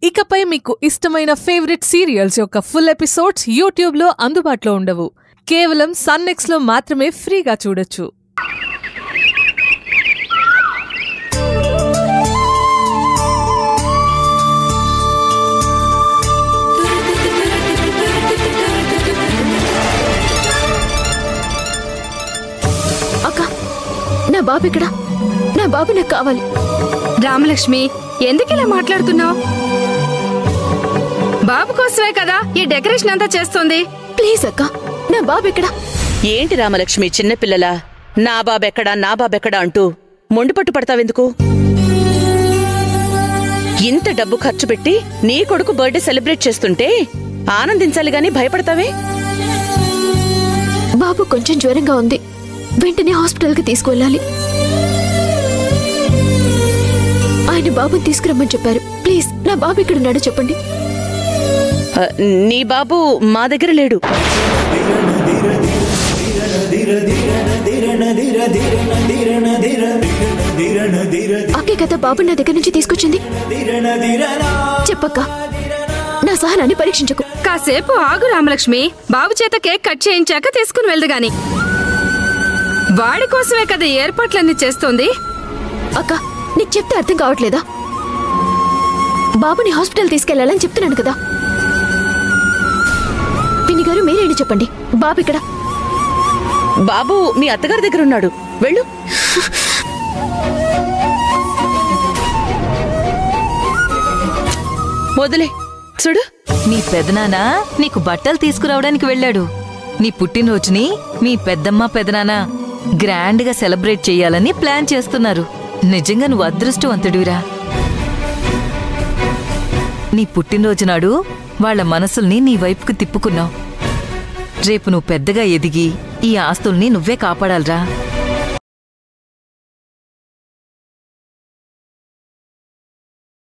ఇకపై మీకు ఇష్టమైన ఫేవరెట్ సీరియల్స్ యొక్క ఫుల్ ఎపిసోడ్స్ యూట్యూబ్లో అందుబాటులో ఉండవు కేవలం సన్నెక్స్లో మాత్రమే ఫ్రీగా చూడొచ్చు అక్క నా బాబు ఇక్కడ నా బాబు నాకు కావాలి రామలక్ష్మి ఎందుకు ఇలా మాట్లాడుతున్నావు బాబు కోసమే కదా ఈ డెకరేషన్ అంతా చేస్తోంది ప్లీజ్ అక్క నా బాబు ఇక్కడ ఏంటి రామలక్ష్మి చిన్నపిల్లలా నా బాబెక్కడా నా బాబెక్కడా అంటూ మొండిపట్టు పడతావెందుకు ఇంత డబ్బు ఖర్చు పెట్టి నీ కొడుకు బర్త్డే సెలబ్రేట్ చేస్తుంటే ఆనందించాలి గాని భయపడతావే బాబు కొంచెం జ్వరంగా ఉంది వెంటనే హాస్పిటల్కి తీసుకువెళ్ళాలి ఆయన బాబుని తీసుకురమ్మని చెప్పారు ప్లీజ్ నా బాబు ఇక్కడ ఉన్నాడో చెప్పండి ఆ, నీ బాబు మా దగ్గర లేడు అక్కే కదా బాబు నా దగ్గర నుంచి తీసుకొచ్చింది చెప్పక్క నా సహనాన్ని పరీక్షించకు కాసేపు ఆగు రామలక్ష్మి బాబు చేత కేక్ కట్ చేయించాక తీసుకుని వెళ్దు గాని వాడి కోసమే కదా ఈ ఏర్పాట్లన్నీ చేస్తోంది అక్క నీకు చెప్తే అర్థం కావట్లేదా బాబుని హాస్పిటల్ తీసుకెళ్లాలని చెప్తున్నాను కదా పిన్ని గారు మీరేంటి చెప్పండి బాబు ఇక్కడ బాబు మీ అత్తగారి దగ్గర ఉన్నాడు వెళ్ళు వదిలే చూడు నీ పెదనాన్న నీకు బట్టలు తీసుకురావడానికి వెళ్ళాడు నీ పుట్టినరోజుని మీ పెద్దమ్మ పెదనాన్న గ్రాండ్ గా సెలబ్రేట్ చేయాలని ప్లాన్ చేస్తున్నారు నిజంగా నువ్వు అదృష్టవంతుడివిరా నీ పుట్టినరోజు నాడు వాళ్ళ మనసుల్ని నీ వైపుకు తిప్పుకున్నావు రేపు నువ్వు పెద్దగా ఎదిగి ఈ ఆస్తుల్ని నువ్వే కాపాడాలిరా